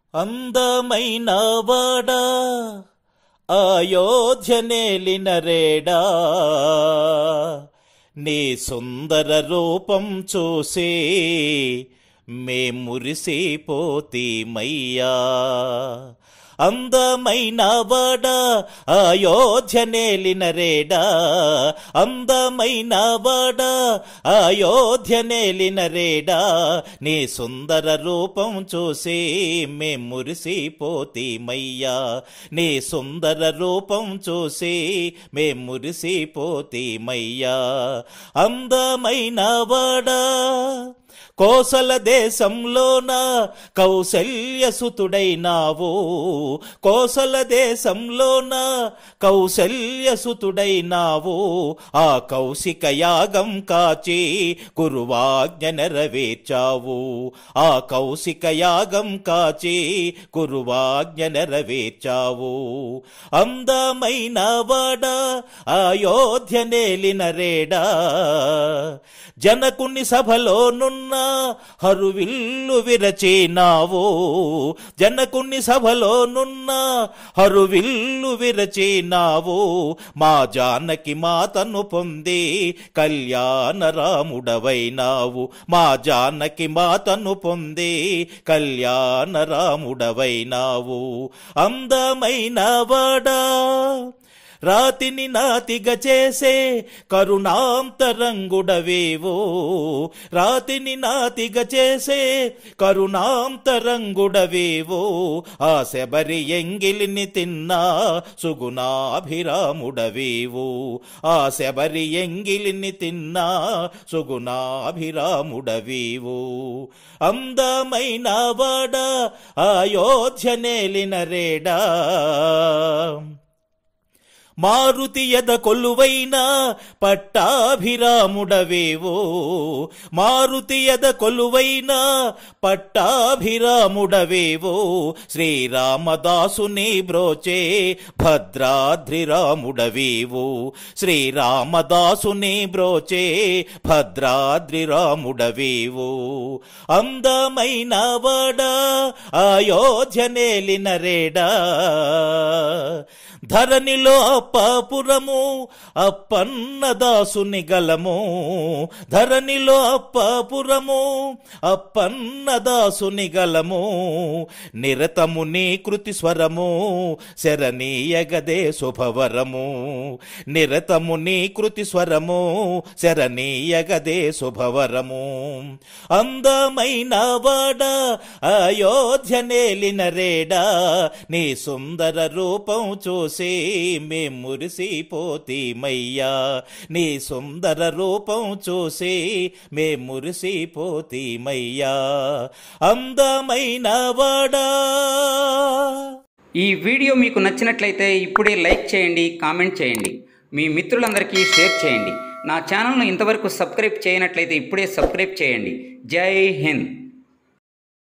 అందమైన వాడా అయోధ్య నేలిన రేడా నీ సుందర రూపం చూసి మే మురిసిపోతీమయ్యా అందమైన వాడా అయోధ్య నేలిన రేడా అందమైన వాడా అయోధ్య నేలిన రేడా నీ సుందర రూపం చూసి మే మురిసిపోతీమయ్యా నీ సుందర రూపం చూసి మే మురిసిపోతీమయ్యా అందమైన వాడా కోసల దేశంలోన కౌసల్యసుతుడైనావు కోసల దేశంలోన కౌసల్యసుతుడైనావు ఆ కౌశిక యాగం కాచి కురువాజ్ఞ నెరవేర్చావు ఆ కౌశిక యాగం కాచి కురువాజ్ఞ నెరవేర్చావు అందమైన వాడ అయోధ్య నేలిన రేడా జనకుని సభలోనున్న హరువిల్లు విరచినావు జనకుని సభలోనున్న హరువిల్లు విరచినావు మా జానకి మాతను పొంది కళ్యాణ రాముడవైనావు మా జానకి మాతను పొంది కళ్యాణ రాముడవైనావు అందమైన వాడా రాతిని నాతిగా చేసే కరుణాంతరంగుడవేవో రాతిని నాతిగా చేసే కరుణాంతరంగుడవేవో ఆ శబరి ఎంగిలిని తిన్నా సుగుణాభిరాముడవేవో ఆ శబరి ఎంగిలిని తిన్నా సుగుణాభిరాముడవేవో అందమైన వాడ అయోధ్య నేలిన రేడా మారుతి ఎద కొలువైన పట్టాభిరాముడవేవో మారుతి ఎద కొలువైన పట్టాభిరాముడవేవో శ్రీరామదాసుని బ్రోచే భద్రాద్రిరాముడవేవో శ్రీరామదాసుని బ్రోచే భద్రాద్రిరాముడవేవో అందమైన వాడా అయోధ్య నేలిన రేడా ధరణిలో అప్పాపురము అప్పన్నదాసుని గలము ధరణిలో అప్పాపురము అప్పన్నదాసుని గలము నిరతము నీ కృతి స్వరము శరణీయగదే శుభవరము నిరతము నీ కృతి స్వరము శరణీయగదే శుభవరము అందమైన వాడ అయోధ్య నేలిన రేడా నీ సుందర రూపం చూసి మే మురిసిపోతీమయ్యా నీ సుందర రూపం చూసి మే మురిసిపోతీమయ్యా అందమైన వాడా ఈ వీడియో మీకు నచ్చినట్లయితే ఇప్పుడే లైక్ చేయండి కామెంట్ చేయండి మీ మిత్రులందరికీ షేర్ చేయండి నా ఛానల్ను ఇంతవరకు సబ్స్క్రైబ్ చేయనట్లయితే ఇప్పుడే సబ్స్క్రైబ్ చేయండి జై హింద్